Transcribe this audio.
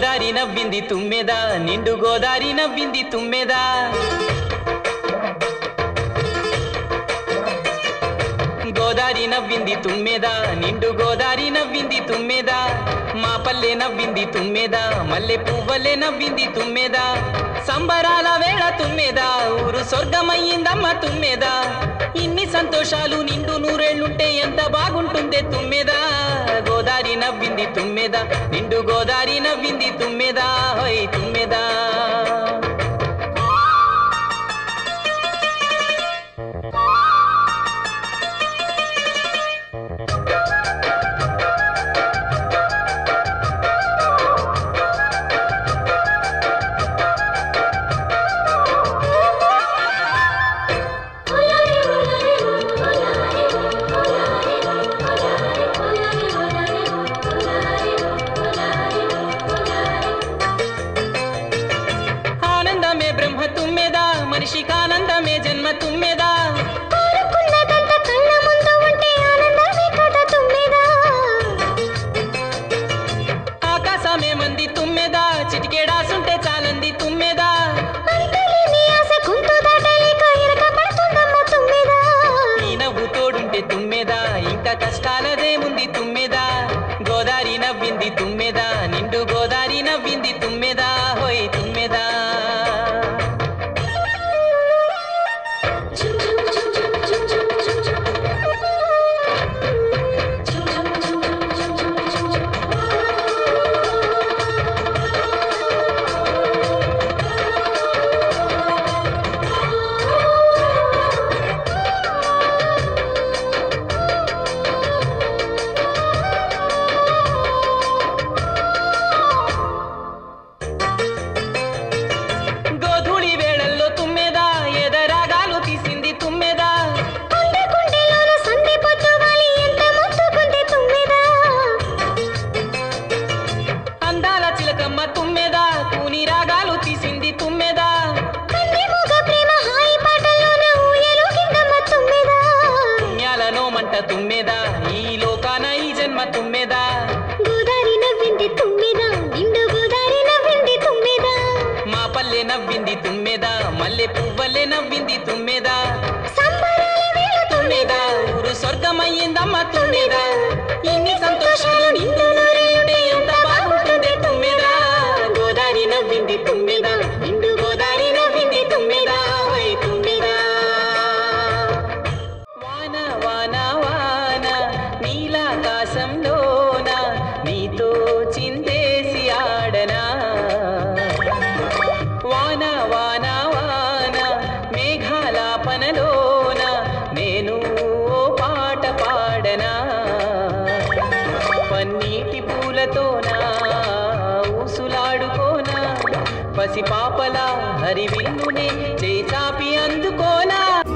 గోదారి నవ్వింది తుమ్మెద నిండు గోదారి నవ్వింది తుమ్మెద గోదారి నవ్వింది తుమ్మెద నిండు గోదారి నవ్వింది తుమ్మెద మా పల్లె నవ్వింది తుమ్మెద మల్లె పువ్వలే నవ్వింది తుమ్మెద సంబరాల వేళ తుమ్మెద ఊరు స్వర్గమయ్యిందమ్మ తుమ్మెద ఇన్ని సంతోషాలు నిండు నూరేళ్లుంటే ఎంత బాగుంటుందే తుమ్మెద గోదారి నవ్వింది తుమ్మెద నిండు గోదారి నవ్వింది తుమ్మెద హోయ్ తుమ్మెదా ఆనందమే బ్రహ్మ తుమ్మెదా మనిషికి ఆనందమే జన్మ తుమ్మెదా కోరుకున్నదంతా కళ్ళ ముందు ఉంటే ఆనందమే కదా తుమ్మెదా ఆకాశమే మంది తుమ్మెదా చిటికేడాసుంటే చాలంది తుమ్మెదా అంతులేని ఆశ గొంతు దాటలేక ఇరక పడుతుందమ్మ తుమ్మెదా ఈ నవ్వు తోడుంటే తుమ్మెదా ఇంకా కష్టాలదేముంది తుమ్మెదా గోదారి నవ్వింది తుమ్మెదా నిండు గోదారి నవ్వింది తుమ్మెదా హోయ్ తుమ్మెదా గోధూళి వేళల్లో తుమ్మెదా ఎదరాగాలు తీసింది తుమ్మెదా గుండె గుండెలోన సంధి పొద్దుగాలి ఎంత ముద్దుకుంది తుమ్మెదా అందాల చిలకమ్మ తుమ్మెదా కూని రాగాలు తీసింది తుమ్మెదా కన్నె మూగ ప్రేమ హాయి పాటల్లోన ఊయలూగిందమ్మ తుమ్మెదా పుణ్యాలనో మంట తుమ్మెదా ఈ లోకాన ఈ జన్మ తుమ్మెదా గోదారి నవ్వింది తుమ్మెదా నిండు గోదారి నవ్వింది తుమ్మెదా మా పల్లె నవ్వింది తుమ్మెదా మల్లె పువ్వలే నవ్వింది తుమ్మెదా సంబరాల వేళ తుమ్మెదా ఊరు స్వర్గమయ్యిందమ్మ తుమ్మెదా ఇన్ని సంతోషాలు నిండు నూరేళ్లుంటే ఎంత బాగుంటుంది తుమ్మెదా గోదారి నవ్వింది తుమ్మెదా నిండు గోదారి నవ్వింది తుమ్మెదా ఓయ్ తుమ్మెదా వాన వాన వాన నీలాకాశంలోన నీతో చిందేసి ఆడనా వాన వాన వాన మేఘాలాపనలోన నేను ఓ పాట పాడనా పన్నీటి పూలతోనా ఊసులాడుకోనా పసిపాపలా హరివిల్లునే చేచాపి అందుకోనా